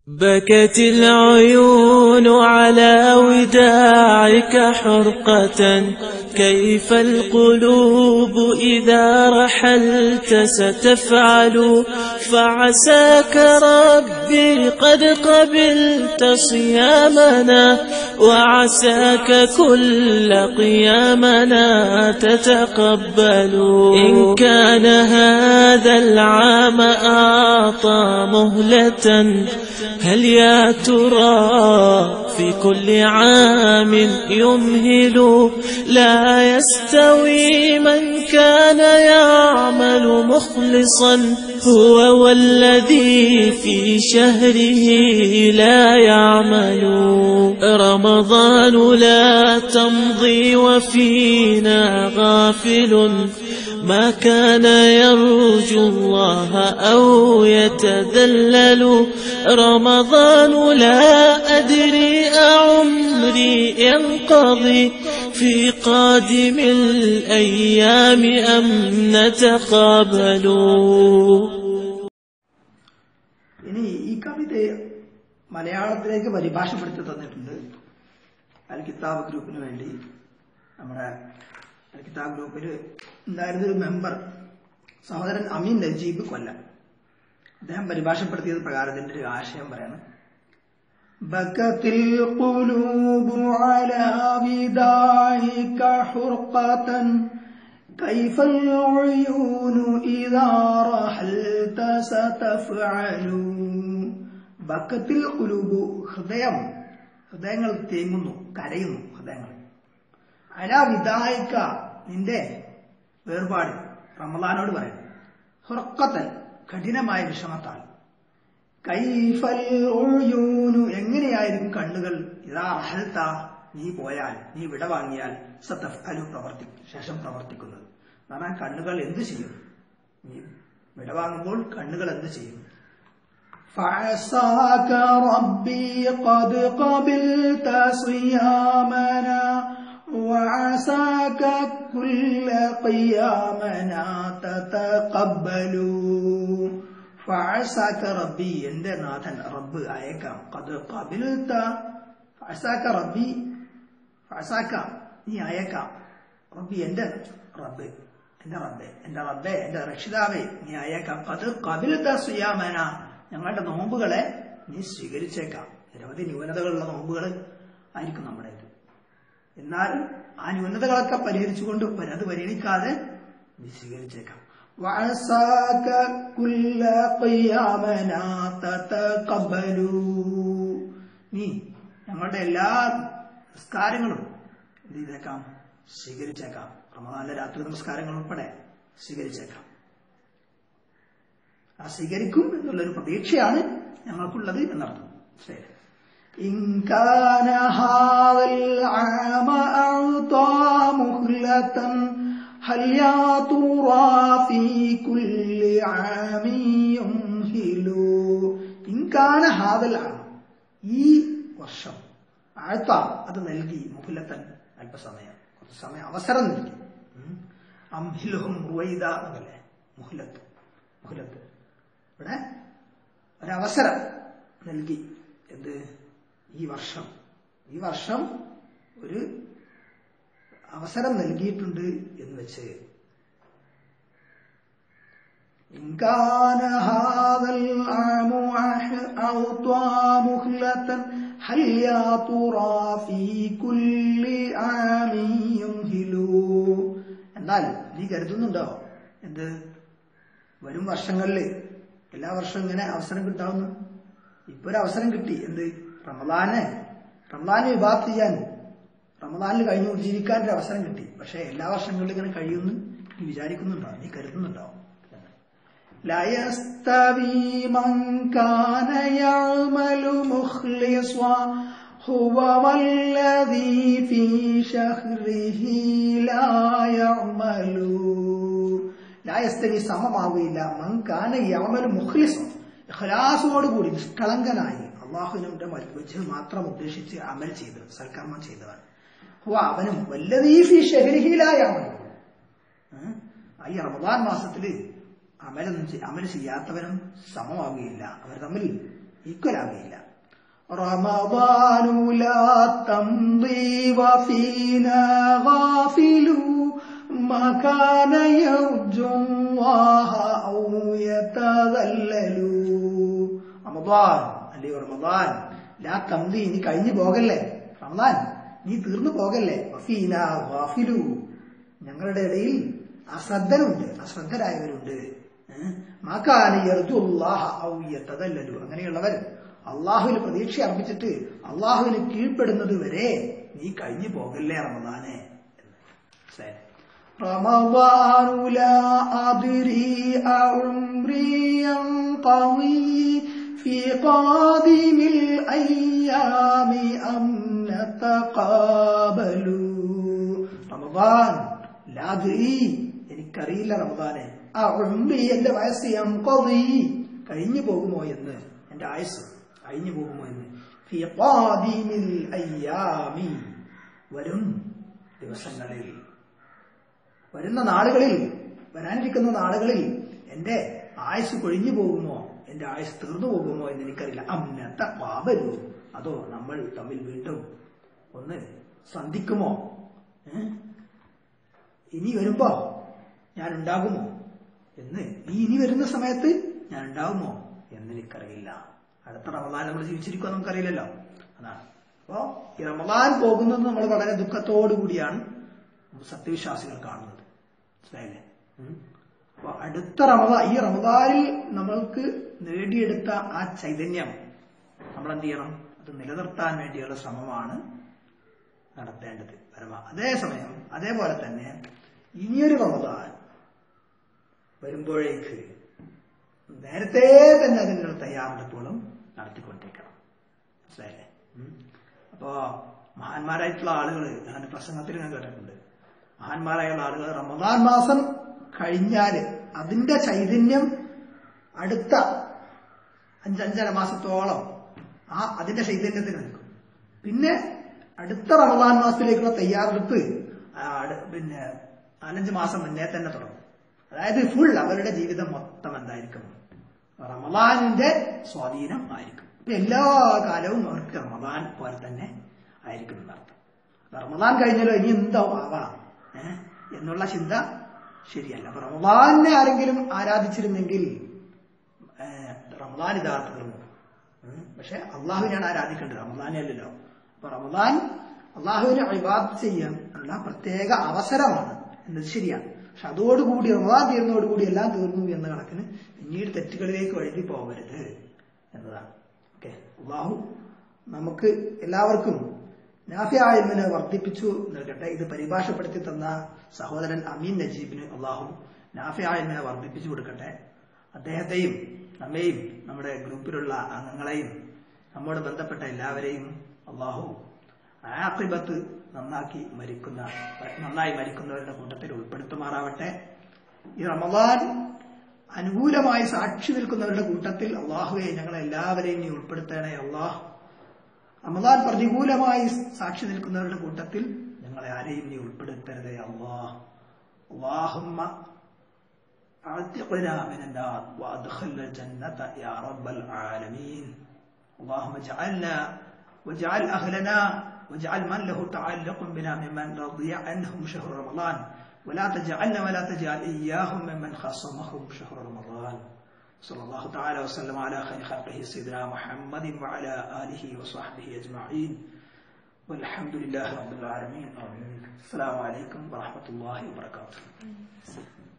بكت العيون على وداعك حرقة كيف القلوب إذا رحلت ستفعل فعساك ربي قد قبلت صيامنا وعساك كل قيامنا تتقبل إن كان هذا العام أعطى مهلة هل يا ترى في كل عام يمهل لا يستوي من كان يعمل مخلصا هو والذي في شهره لا يعمل رمضان لا تمضي وفينا غافل ما كان يرجو الله أو يتذلل رمضان لا أدري أعمري ينقضي في قادم الأيام أم نتقابل ഇനി ഈ കവിതയെ മലയാളത്തിലേക്ക് പരിഭാഷപ്പെടുത്തി തന്നിട്ടുണ്ട് അൽ കിതാബ് ഗ്രൂപ്പിന് വേണ്ടി നമ്മുടെ അൽ കിതാബ് ഗ്രൂപ്പിൽ ഉണ്ടായിരുന്ന ഒരു മെമ്പർ സഹോദരൻ അമീൻ നജീബ് കൊല്ലം അദ്ദേഹം പരിഭാഷപ്പെടുത്തിയത് പ്രകാരം ഇതിന്റെ ഒരു ആശയം പറയാണ് بكت القلوب على وداعك حرقة كيف العيون إذا رحلت ستفعل ബക്കത്തിൽ കുലൂബു ഹൃദയം ഹൃദയങ്ങൾ തേങ്ങുന്നു കരയുന്നു ഹൃദയങ്ങൾ അല വിദായിക്ക നിന്റെ വേർപാട് റമദാനോട് പറയും ഹുറക്കത്തൽ കഠിനമായ വിഷമത്താൽ കൈഫൽ ഒഴിയൂനു എങ്ങനെയായിരിക്കും കണ്ണുകൾ ഇതാ അഹൽത്ത നീ പോയാൽ നീ വിട വാങ്ങിയാൽ സത്തഫ് അലു പ്രവർത്തി ശേഷം പ്രവർത്തിക്കുന്നത് എന്നാൽ കണ്ണുകൾ എന്തു ചെയ്യും നീ വിട വാങ്ങുമ്പോൾ കണ്ണുകൾ എന്ത് ചെയ്യും فعساك ربي قد قبلت صيامنا وعساك كل قيامنا تتقبل ഫഅസാക്ക റബ്ബി എന്റെ നാഥൻ റബ്ബ് അയക്കാം കത് കബിൽത്ത ഫഅസാക്ക റബ്ബി ഫഅസാക്ക നീ അയക്കാം റബ്ബി എന്റെ റബ്ബ് എന്റെ റബ്ബെ എന്റെ റബ്ബെ എന്റെ രക്ഷിതാവേ നീ അയക്കാം കത് കബിൽത്ത സുയാമന ഞങ്ങളുടെ നോമ്പുകളെ നീ സ്വീകരിച്ചേക്കാം നിരവധി ന്യൂനതകളുള്ള നോമ്പുകൾ ആയിരിക്കും നമ്മുടേത് എന്നാൽ ആ ന്യൂനതകളൊക്കെ പരിഹരിച്ചുകൊണ്ട് അത് പരിഗണിക്കാതെ നീ സ്വീകരിച്ചേക്കാം وعساك كل قيامنا تتقبلوا നീ ഞങ്ങളുടെ എല്ലാ നമസ്കാരങ്ങളും എന്ത് ചെയ്തേക്കാം സ്വീകരിച്ചേക്കാം റമദാനിലെ രാത്രി നമസ്കാരങ്ങൾ ഉൾപ്പെടെ സ്വീകരിച്ചേക്കാം ആ സ്വീകരിക്കും എന്നുള്ളൊരു പ്രതീക്ഷയാണ് ഞങ്ങൾക്കുള്ളത് എന്നർത്ഥം ശരി إن كان هذا العام أعطى مهلة هل يا ترى في كل عام يمهل إن كان هذا العام ഈ വർഷം ആഴ്ത്ത അത് നൽകി മുഹുലത്തൻ അല്പസമയം കുറച്ച് സമയം അവസരം നൽകി അംഹിലുഹും റുവൈദ എന്നല്ലേ മുഹുലത്ത് മുഹുലത്ത് ഇവിടെ ഒരവസരം നൽകി എന്ത് ഈ വർഷം ഈ വർഷം ഒരു അവസരം നൽകിയിട്ടുണ്ട് എന്ന് വെച്ച് إن كان هذا العام أعطى مهلة هل يا ترى في كل عام يمهل എന്നാൽ നീ കരുതുന്നുണ്ടോ എന്ത് വരും വർഷങ്ങളിൽ എല്ലാ വർഷവും ഇങ്ങനെ അവസരം കിട്ടാവുന്നു ഇപ്പൊ ഒരു അവസരം കിട്ടി എന്ത് റമദാന് റമദാന് വിഭാഗത്ത് ചെയ്യാൻ റമദാനിൽ കഴിഞ്ഞു ജീവിക്കാൻ ഒരു അവസരം കിട്ടി പക്ഷെ എല്ലാ വർഷങ്ങളിലും ഇങ്ങനെ കഴിയുമെന്ന് നീ വിചാരിക്കുന്നുണ്ടോ നീ കരുതുന്നുണ്ടോ لا يستوي من كان يعمل مخلصا هو والذي في شهره لا يعمل لا يستوي സമമാവുകയില്ല മൻ കാന യഅമൽ മുഖ്ലിസൻ ഇഖ്ലാസോടുകൂടി നിഷ്കളങ്കനായി അള്ളാഹുവിന്റെ വെച്ച് മാത്രം ഉദ്ദേശിച്ച് അമൽ ചെയ്ത് സൽക്കർമ്മം ചെയ്തവൻ ഹുവ അവനും വല്ലതീഫി ഷഹരിഹിലായ അമൽ ഈ റമദാൻ മാസത്തില് അമലൊന്നും അമൽ ചെയ്യാത്തവനും സമമാവുകയില്ല അവർ തമ്മിൽ ഈക്വൽ ആകുകയില്ല رمضان لا تمضي وفينا غافل ما كان يرجو الله أو يتذلل റമദാൻ അല്ലയോ റമദാൻ ലാ തംതി നീ കഴിഞ്ഞു പോകല്ലേ റമദാൻ നീ തീർന്നു പോകല്ലേ വഫീന ഗാഫിലു ഞങ്ങളുടെ ഇടയിൽ അശ്രദ്ധരുണ്ട് അശ്രദ്ധരായവരുണ്ട് ഏഹ്? മാക്കാന യർജുല്ലാഹ ഔ യതദല്ലലു അങ്ങനെയുള്ളവർ അള്ളാഹുവിന് പ്രതീക്ഷ അർപ്പിച്ചിട്ട് അള്ളാഹുവിന് കീഴ്പ്പെടുന്നത് വരെ നീ കഴിഞ്ഞു പോകല്ലേ റമദാനെ ശരി. رمضان لا أدري أعمري ينقضي في قادم الأيام أم نتقابل رمضان لا أدري എനിക്കറിയില്ല റമദാനെ ആ ഉംറി എന്റെ വയസ്സ് യംഖദി കഴിഞ്ഞു പോകുമോ എന്ന് എന്റെ ആയുസ് കഴിഞ്ഞു പോകുമോ എന്ന് ഫി ഖാദിമിൽ അയ്യാമി വരും ദിവസങ്ങളിൽ വരുന്ന നാളുകളിൽ വരാനിരിക്കുന്ന നാളുകളിൽ എന്റെ ആയുസ് കൊഴിഞ്ഞു പോകുമോ എന്റെ ആയുസ് തീർന്നു പോകുമോ എന്ന് എനിക്കറിയില്ല അന്നത്തെ പാപരു അതോ നമ്മൾ തമ്മിൽ വീണ്ടും ഒന്ന് സന്ധിക്കുമോ ഏ? ഇനി വരുമ്പോ ഞാൻ ഉണ്ടാകുമോ എന്ന് നീ ഇനി വരുന്ന സമയത്ത് ഞാൻ ഉണ്ടാകുമോ എന്ന് എനിക്കറിയില്ല അടുത്ത റമദാൻ നമ്മൾ ജീവിച്ചിരിക്കുമോ നമുക്കറിയില്ലല്ലോ അതാണ് അപ്പോ ഈ റമദാൻ പോകുന്നത് നമ്മൾ വളരെ ദുഃഖത്തോടു കൂടിയാണ് സത്യവിശ്വാസികൾ കാണുന്നത് മനസ്സിലായില്ലേ ഉം. അപ്പൊ അടുത്ത റമദാൻ ഈ റമദാനിൽ നമ്മൾക്ക് നേടിയെടുത്ത ആ ചൈതന്യം നമ്മൾ എന്ത് ചെയ്യണം അത് നിലനിർത്താൻ വേണ്ടിയുള്ള ശ്രമമാണ് നടത്തേണ്ടത് പരമ അതേസമയം അതേപോലെ തന്നെ ഇനിയൊരു റമദാൻ വരുമ്പോഴേക്ക് നേരത്തെ തന്നെ അതിനുള്ള തയ്യാറെടുപ്പുകളും നടത്തിക്കൊണ്ടിരിക്കണം മനസ്സിലായില്ലേ ഉം. അപ്പോ മഹാന്മാരായിട്ടുള്ള ആളുകൾ ഞാൻ പ്രസംഗത്തിൽ ഞാൻ കേട്ടിട്ടുണ്ട് മഹാന്മാരായുള്ള ആളുകൾ റമദാൻ മാസം കഴിഞ്ഞാല് അതിന്റെ ചൈതന്യം അടുത്ത അഞ്ചഞ്ചര മാസത്തോളം ആ അതിന്റെ ചൈതന്യത്തിൽ നിൽക്കും പിന്നെ അടുത്ത റമദാൻ മാസത്തിലേക്കുള്ള തയ്യാറെടുപ്പ് ആ, അട്- പിന്നെ നാലഞ്ച് മാസം മുന്നേ തന്നെ തുടങ്ങും അതായത് ഫുൾ അവരുടെ ജീവിതം മൊത്തം എന്തായിരിക്കും റമദാനിന്റെ സ്വാധീനം ആയിരിക്കും എല്ലാ കാലവും അവർക്ക് റമദാൻ പോലെ തന്നെ ആയിരിക്കും എന്നർത്ഥം അപ്പൊ റമദാൻ കഴിഞ്ഞാലോ ഇനി എന്താ ആവാം ഏഹ് എന്നുള്ള ചിന്ത ശരിയല്ല അപ്പൊ റമദാനെ ആരെങ്കിലും ആരാധിച്ചിരുന്നെങ്കിൽ ഏഹ്, റമദാൻ ഇതാ തീർന്നു ഉം. പക്ഷെ അള്ളാഹുവിനാണ് ആരാധിക്കേണ്ടത് റമദാനെ അല്ലല്ലോ അപ്പൊ റമദാൻ അള്ളാഹുവിനെ അഭിവാദ് ചെയ്യാൻ ഉള്ള പ്രത്യേക അവസരമാണ് എന്നത് ശരിയാണ് പക്ഷെ അതോടുകൂടി റമദാൻ തീർന്നതോടുകൂടി എല്ലാം തീർന്നു എന്ന കണക്കിന് പിന്നീട് തെറ്റുകളിലേക്ക് വഴുതി പോകരുത് എന്നതാണ് ഓക്കെ അള്ളാഹു നമുക്ക് എല്ലാവർക്കും നാഫിയായ്മനെ വർദ്ധിപ്പിച്ചു നൽകട്ടെ ഇത് പരിഭാഷപ്പെടുത്തി തന്ന സഹോദരൻ അമീൻ നജീബിന് അള്ളാഹു നാഫിയായ്മനെ വർദ്ധിപ്പിച്ചു കൊടുക്കട്ടെ അദ്ദേഹത്തെയും നമ്മെയും നമ്മുടെ ഗ്രൂപ്പിലുള്ള അംഗങ്ങളെയും നമ്മോട് ബന്ധപ്പെട്ട എല്ലാവരെയും അള്ളാഹു ആഖിബത്ത് നന്നാക്കി മരിക്കുന്ന നന്നായി മരിക്കുന്നവരുടെ കൂട്ടത്തിൽ ഉൾപ്പെടുത്തുമാറാവട്ടെ ഈ റമദാൻ അനുകൂലമായി സാക്ഷി നിൽക്കുന്നവരുടെ കൂട്ടത്തിൽ അള്ളാഹുവെ ഞങ്ങളെ എല്ലാവരെയും നീ ഉൾപ്പെടുത്തണേ അള്ളാഹ് റമദാൻ പ്രതികൂലമായി സാക്ഷി നിൽക്കുന്നവരുടെ കൂട്ടത്തിൽ ഞങ്ങളെ ആരെയും നീ ഉൾപ്പെടുത്തരുതേ അള്ളാഹ് അള്ളാഹുമ്മ أعتقنا من النار وأدخلنا الجنة يا رب العالمين اللهم اجعلنا واجعل أهلنا واجعل من له تعلق بنا ممن رضي عنهم شهر رمضان ولا تجعلنا ولا تجعل إياهم ممن خصمهم شهر رمضان صلى الله تعالى وسلم على خير خلقه سيدنا محمد وعلى آله وصحبه أجمعين والحمد لله رب العالمين آمين السلام عليكم ورحمة الله وبركاته